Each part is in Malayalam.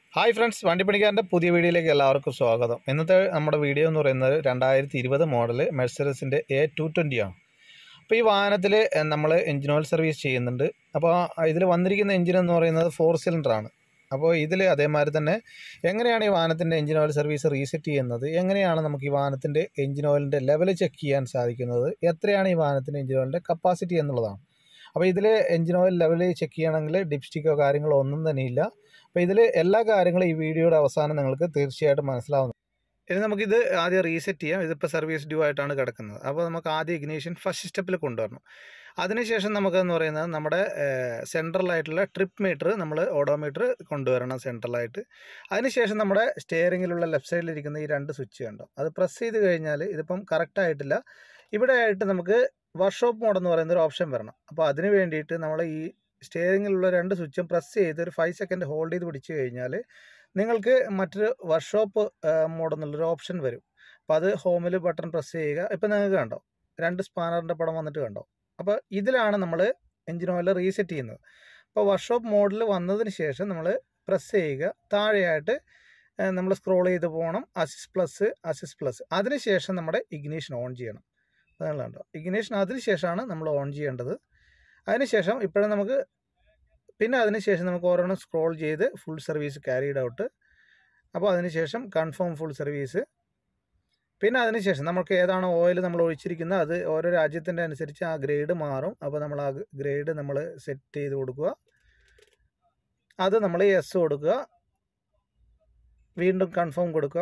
ഹായ് ഫ്രണ്ട്സ് വണ്ടിപ്പണിക്കാരൻ്റെ പുതിയ വീഡിയോയിലേക്ക് എല്ലാവർക്കും സ്വാഗതം ഇന്നത്തെ നമ്മുടെ വീഡിയോ എന്ന് പറയുന്നത് രണ്ടായിരത്തി ഇരുപത് മോഡൽ മെഴ്സറസിൻ്റെ എ ടു ട്വൻറ്റി ആണ് അപ്പോൾ ഈ വാഹനത്തിൽ നമ്മൾ എഞ്ചിൻ ഓയിൽ സർവീസ് ചെയ്യുന്നുണ്ട് അപ്പോൾ ഇതിൽ വന്നിരിക്കുന്ന എഞ്ചിൻ എന്ന് പറയുന്നത് ഫോർ സിലിണ്ടറാണ് അപ്പോൾ ഇതിൽ അതേമാതിരി തന്നെ എങ്ങനെയാണ് ഈ വാഹനത്തിൻ്റെ എഞ്ചിൻ ഓയിൽ സർവീസ് റീസെറ്റ് ചെയ്യുന്നത് എങ്ങനെയാണ് നമുക്ക് ഈ വാഹനത്തിൻ്റെ എഞ്ചിൻ ഓയിലിൻ്റെ ലെവൽ ചെക്ക് ചെയ്യാൻ സാധിക്കുന്നത് എത്രയാണ് ഈ വാഹനത്തിൻ്റെ എഞ്ചിൻ ഓയിലിൻ്റെ കപ്പാസിറ്റി എന്നുള്ളതാണ് അപ്പോൾ ഇതിൽ എഞ്ചിൻ ഓയിൽ ലെവൽ ചെക്ക് ചെയ്യണമെങ്കിൽ ഡിപ്സ്റ്റിക്കോ കാര്യങ്ങളോ ഒന്നും തന്നെ ഇല്ല അപ്പോൾ ഇതിൽ എല്ലാ കാര്യങ്ങളും ഈ വീഡിയോയുടെ അവസാനം നിങ്ങൾക്ക് തീർച്ചയായിട്ടും മനസ്സിലാവുന്നു ഇനി നമുക്കിത് ആദ്യം റീസെറ്റ് ചെയ്യാം ഇതിപ്പോൾ സർവീസ് ഡ്യൂ ആയിട്ടാണ് കിടക്കുന്നത് അപ്പോൾ നമുക്ക് ആദ്യം ഇഗ്നീഷൻ ഫസ്റ്റ് സ്റ്റെപ്പിൽ കൊണ്ടുവരണം അതിനുശേഷം നമുക്കെന്ന് പറയുന്നത് നമ്മുടെ സെൻട്രലായിട്ടുള്ള ട്രിപ്പ് മീറ്റർ നമ്മൾ ഓഡോമീറ്റർ കൊണ്ടുവരണം സെൻട്രലായിട്ട് അതിനുശേഷം നമ്മുടെ സ്റ്റിയറിങ്ങിലുള്ള ലെഫ്റ്റ് സൈഡിലിരിക്കുന്ന ഈ രണ്ട് സ്വിച്ച് കണ്ടോ അത് പ്രസ് ചെയ്ത് കഴിഞ്ഞാൽ ഇതിപ്പം കറക്റ്റ് ആയിട്ടില്ല ഇവിടെ ആയിട്ട് നമുക്ക് വർക്ക്ഷോപ്പ് മോഡ് എന്ന് പറയുന്ന ഒരു ഓപ്ഷൻ വരണം അപ്പോൾ അതിന് വേണ്ടിയിട്ട് നമ്മൾ ഈ സ്റ്റിയറിങ്ങിലുള്ള രണ്ട് സ്വിച്ചും പ്രസ് ചെയ്ത് ഒരു ഫൈവ് സെക്കൻഡ് ഹോൾഡ് ചെയ്ത് പിടിച്ചു കഴിഞ്ഞാൽ നിങ്ങൾക്ക് മറ്റൊരു വർക്ക്ഷോപ്പ് മോഡ് എന്നുള്ളൊരു ഓപ്ഷൻ വരും അപ്പോൾ അത് ഹോമിൽ ബട്ടൺ പ്രസ് ചെയ്യുക ഇപ്പം നിങ്ങൾക്ക് കണ്ടോ രണ്ട് സ്പാനറിൻ്റെ പടം വന്നിട്ട് കണ്ടോ അപ്പോൾ ഇതിലാണ് നമ്മൾ എഞ്ചിൻ ഓയിൽ റീസെറ്റ് ചെയ്യുന്നത് അപ്പോൾ വർക്ക്ഷോപ്പ് മോഡിൽ വന്നതിന് ശേഷം നമ്മൾ പ്രസ് ചെയ്യുക താഴെയായിട്ട് നമ്മൾ സ്ക്രോൾ ചെയ്ത് പോകണം അസിസ് പ്ലസ് അസിസ് പ്ലസ് അതിനുശേഷം നമ്മുടെ ഇഗ്നീഷൻ ഓൺ ചെയ്യണം അതാണ് കണ്ടോ ഇഗ്നീഷൻ അതിന് ശേഷമാണ് നമ്മൾ ഓൺ ചെയ്യേണ്ടത് അതിനുശേഷം ഇപ്പോഴും നമുക്ക് പിന്നെ അതിനുശേഷം നമുക്ക് ഓരോന്നും സ്ക്രോൾ ചെയ്ത് ഫുൾ സർവീസ് ക്യാരീഡ് ഔട്ട് അപ്പോൾ അതിനുശേഷം കൺഫേം ഫുൾ സർവീസ് പിന്നെ അതിനുശേഷം നമുക്ക് ഏതാണോ ഓയിൽ നമ്മൾ ഒഴിച്ചിരിക്കുന്നത് അത് ഓരോ രാജ്യത്തിൻ്റെ അനുസരിച്ച് ആ ഗ്രേഡ് മാറും അപ്പോൾ നമ്മൾ ആ ഗ്രേഡ് നമ്മൾ സെറ്റ് ചെയ്ത് കൊടുക്കുക അത് നമ്മൾ എസ് കൊടുക്കുക വീണ്ടും കൺഫേം കൊടുക്കുക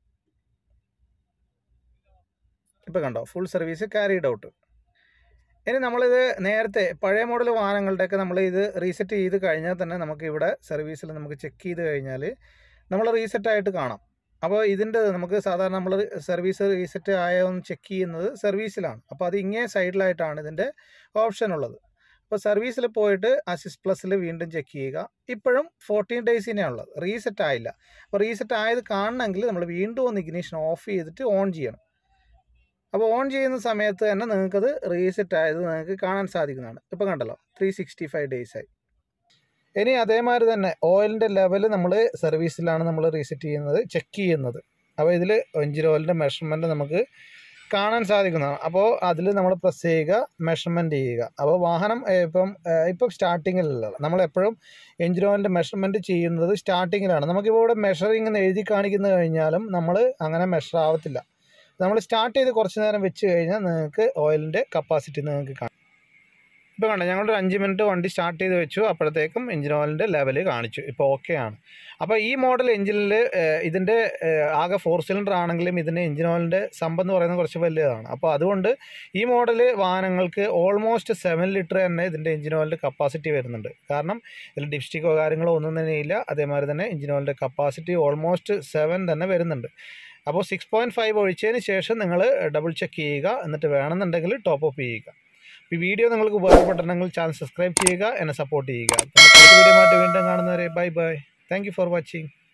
ഇപ്പോൾ കണ്ടോ ഫുൾ സർവീസ് ക്യാരീഡ് ഔട്ട് ഇനി നമ്മളിത് നേരത്തെ പഴയ മോഡൽ വാഹനങ്ങളുടെയൊക്കെ നമ്മൾ ഇത് റീസെറ്റ് ചെയ്ത് കഴിഞ്ഞാൽ തന്നെ നമുക്ക് ഇവിടെ സർവീസിൽ നമുക്ക് ചെക്ക് ചെയ്ത് കഴിഞ്ഞാൽ നമ്മൾ റീസെറ്റ് ആയിട്ട് കാണാം അപ്പോൾ ഇതിൻ്റെ നമുക്ക് സാധാരണ നമ്മൾ സർവീസ് റീസെറ്റ് ആയോ എന്ന് ചെക്ക് ചെയ്യുന്നത് സർവീസിലാണ് അപ്പോൾ അത് ഇങ്ങേ സൈഡിലായിട്ടാണ് ഇതിൻ്റെ ഓപ്ഷൻ ഉള്ളത് അപ്പോൾ സർവീസിൽ പോയിട്ട് അസിസ് പ്ലസ്സിൽ വീണ്ടും ചെക്ക് ചെയ്യുക ഇപ്പോഴും ഫോർട്ടീൻ ഡേയ്സിനെ ഉള്ളത് റീസെറ്റ് ആയില്ല അപ്പോൾ റീസെറ്റ് ആയത് കാണണമെങ്കിൽ നമ്മൾ വീണ്ടും ഒന്ന് ഇഗ്നീഷൻ ഓഫ് ചെയ്തിട്ട് ഓൺ ചെയ്യണം അപ്പോൾ ഓൺ ചെയ്യുന്ന സമയത്ത് തന്നെ നിങ്ങൾക്കത് റീസെറ്റ് ആയത് നിങ്ങൾക്ക് കാണാൻ സാധിക്കുന്നതാണ് ഇപ്പോൾ കണ്ടല്ലോ ത്രീ സിക്സ്റ്റി ഫൈവ് ഡേയ്സ് ആയി ഇനി അതേമാതിരി തന്നെ ഓയിലിൻ്റെ ലെവൽ നമ്മൾ സർവീസിലാണ് നമ്മൾ റീസെറ്റ് ചെയ്യുന്നത് ചെക്ക് ചെയ്യുന്നത് അപ്പോൾ ഇതിൽ എഞ്ചിൻ ഓയിലിൻ്റെ മെഷർമെൻറ്റ് നമുക്ക് കാണാൻ സാധിക്കുന്നതാണ് അപ്പോൾ അതിൽ നമ്മൾ പ്രസ് ചെയ്യുക മെഷർമെൻറ്റ് ചെയ്യുക അപ്പോൾ വാഹനം ഇപ്പം ഇപ്പം സ്റ്റാർട്ടിങ്ങിലല്ല നമ്മളെപ്പോഴും എഞ്ചിൻ ഓയിലിൻ്റെ മെഷർമെൻറ്റ് ചെയ്യുന്നത് സ്റ്റാർട്ടിങ്ങിലാണ് നമുക്കിപ്പോൾ ഇവിടെ മെഷറിങ് എന്ന് എഴുതി കാണിക്കുന്ന കഴിഞ്ഞാലും നമ്മൾ അങ്ങനെ മെഷർ ആവത്തില്ല നമ്മൾ സ്റ്റാർട്ട് ചെയ്ത് കുറച്ച് നേരം വെച്ച് കഴിഞ്ഞാൽ നിങ്ങൾക്ക് ഓയിലിൻ്റെ കപ്പാസിറ്റി നിങ്ങൾക്ക് കാണാം ഇപ്പോൾ കണ്ടോ ഞങ്ങളൊരു അഞ്ച് മിനിറ്റ് വണ്ടി സ്റ്റാർട്ട് ചെയ്ത് വെച്ചു അപ്പോഴത്തേക്കും എഞ്ചിൻ ഓയിലിൻ്റെ ലെവൽ കാണിച്ചു ഇപ്പോൾ ഓക്കെ ആണ് അപ്പോൾ ഈ മോഡൽ എഞ്ചിനിൽ ഇതിൻ്റെ ആകെ ഫോർ സിലിണ്ടർ ആണെങ്കിലും ഇതിൻ്റെ എഞ്ചിൻ ഓയിലിൻ്റെ സമ്പെന്ന് പറയുന്നത് കുറച്ച് വലിയതാണ് അപ്പോൾ അതുകൊണ്ട് ഈ മോഡൽ വാഹനങ്ങൾക്ക് ഓൾമോസ്റ്റ് സെവൻ ലിറ്റർ തന്നെ ഇതിൻ്റെ എഞ്ചിൻ ഓയിലിൻ്റെ കപ്പാസിറ്റി വരുന്നുണ്ട് കാരണം ഇതിൽ ഡിപ്സ്റ്റിക്കോ കാര്യങ്ങളോ ഒന്നും തന്നെ ഇല്ല അതേമാതിരി തന്നെ എഞ്ചിൻ ഓയിലിൻ്റെ കപ്പാസിറ്റി ഓൾമോസ്റ്റ് സെവൻ തന്നെ വരുന്നുണ്ട് അപ്പോൾ സിക്സ് പോയിൻറ്റ് ഫൈവ് ഒഴിച്ചതിന് ശേഷം നിങ്ങൾ ഡബിൾ ചെക്ക് ചെയ്യുക എന്നിട്ട് വേണമെന്നുണ്ടെങ്കിൽ ടോപ്പ് അപ്പ് ചെയ്യുക ഈ വീഡിയോ നിങ്ങൾക്ക് ഉപകാരപ്പെട്ടിട്ടുണ്ടെങ്കിൽ ചാനൽ സബ്സ്ക്രൈബ് ചെയ്യുക എന്നെ സപ്പോർട്ട് ചെയ്യുക അടുത്ത വീഡിയോ ആയിട്ട് വീണ്ടും കാണുന്നവരെ bye bye thank for watching